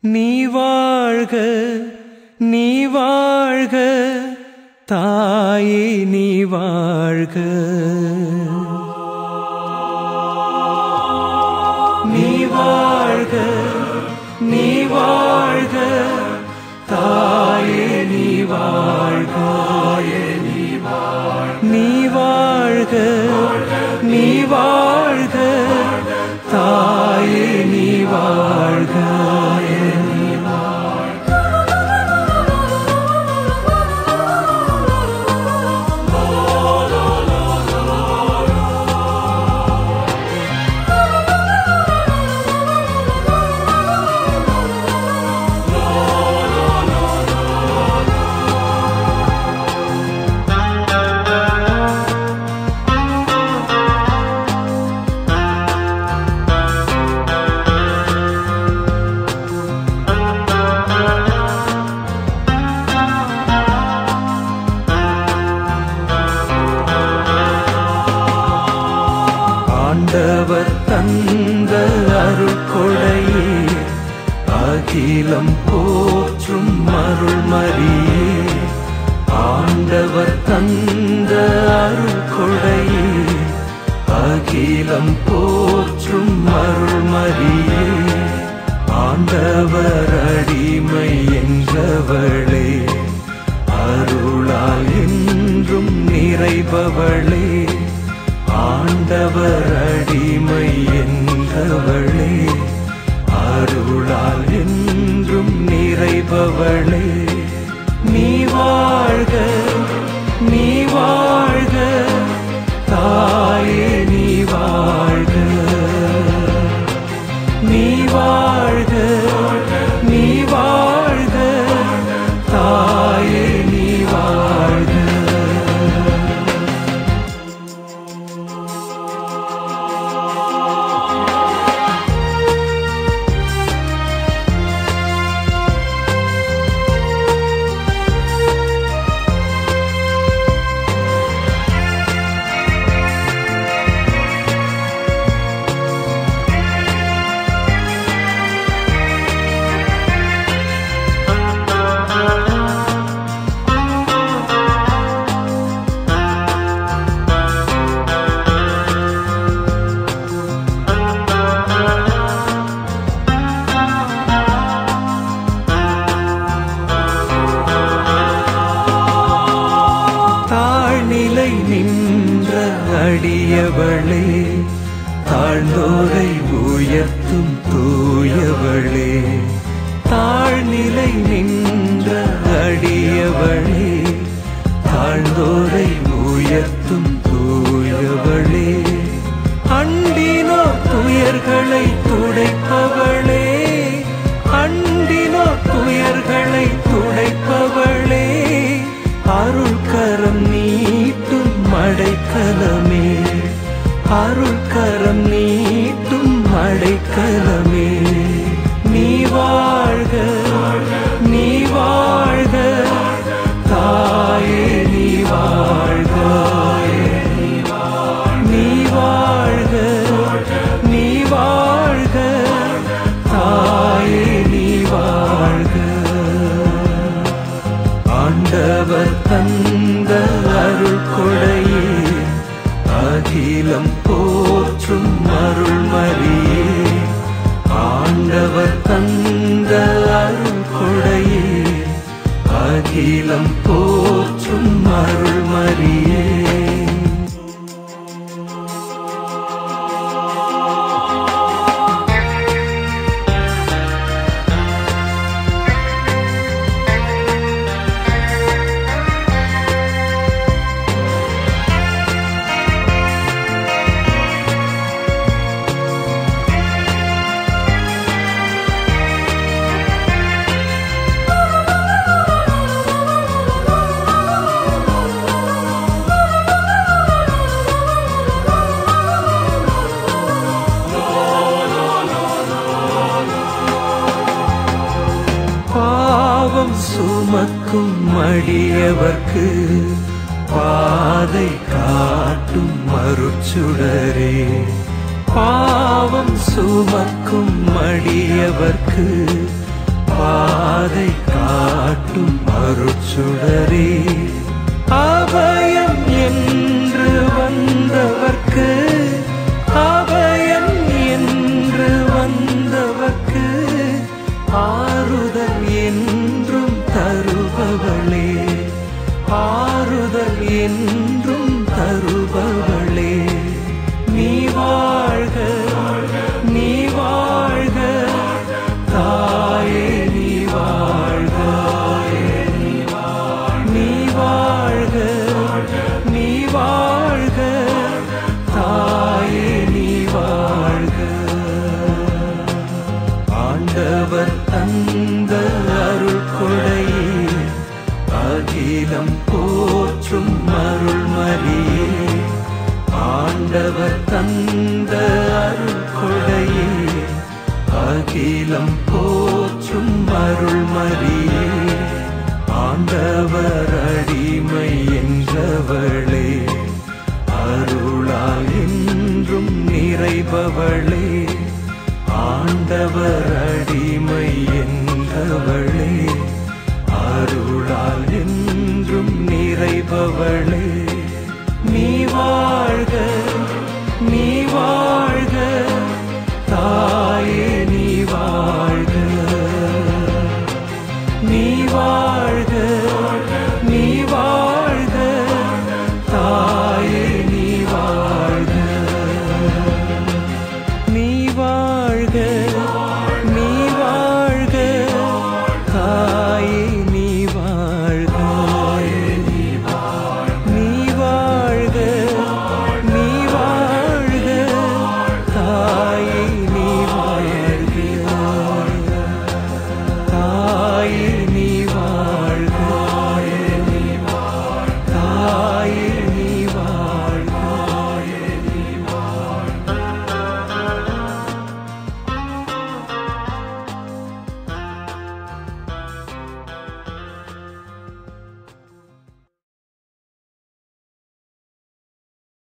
நீ வாழ்க நீ வாழ்க தாயே நீ வாழ்க நீ வாழ்க நீ வாழ்க தாயே நீ வாழ்க நீ வாழ்க நீ வாழ்க தாயே நீ வாழ்க ஆண்டவர் தந்த அருள்கொடையே அகிலம் போற்றும் அருள்மரியே ஆண்டவர் தந்த அருள்கொடையே அகிலம் போற்றும் அருள்மரியே ஆண்டவர் அடிமை என்றவளே அருளால் என்றும் நிறைபவளே ஆண்டவர் அடிமை என்றவளே அருளால் என்றும் நிறைபவளே நீ வாழ்க நீ வாழ்க தாயே நீ வாழ்க நீ வாழ்க நீ வாழ்க தாயே நீ வாழ்க தாழ்நிலை நின்ற அடியவளே தாழ்ந்தோரை உயர்த்தும் தூயவளே தாழ்நிலை நின்ற அடியவளே தாழ்ந்தோரை உயர்த்தும் தூயவளே அண்டினோ துயர்களை துடைப்பவளே அண்டினோ துயர்களை துடைப்பவளே அருள் கரம் நீட்டும் மடைக்கலமே அருள் கரம் நீட்டும் மடைக்கலமே நீ வாழ்க நீ வாழ்க தாயே நீ வாழ்க நீ வாழ்க நீ வாழ்க தாயே நீ வாழ்க ஆண்டவர் தந்த அருள் கொடையே அகிலம் போற்றும் அருள்மரியே ஆண்டவர் தந்த அருள் கொடையே அகிலம் போற்றும் அருள்மரியே பாவம் சுமக்கும் மடியவர்க்கு பாதை காட்டும் மறுச்சுடரே பாவம் சுமக்கும் மடியவர்க்கு பாதை காட்டும் அருட்சுடரே அபயம் என்று வந்தவர்க்கு அபயம் என்று வந்தவர்க்கு ஆறுதல் என்றும் தருபவளே ஆறுதல் என்றும் தருபவளே நீ வாழ்க நீ வாழ்க தாயே நீ வாழ்க நீ வாழ்க நீ வாழ்க தாயே நீ வாழ்க ஆண்டவர் தந்த அருள் கொடையே அகிலம் போற்றும் அருள் மரியே ஆண்டவர் தந்த அருள் கொடையே அகிலம்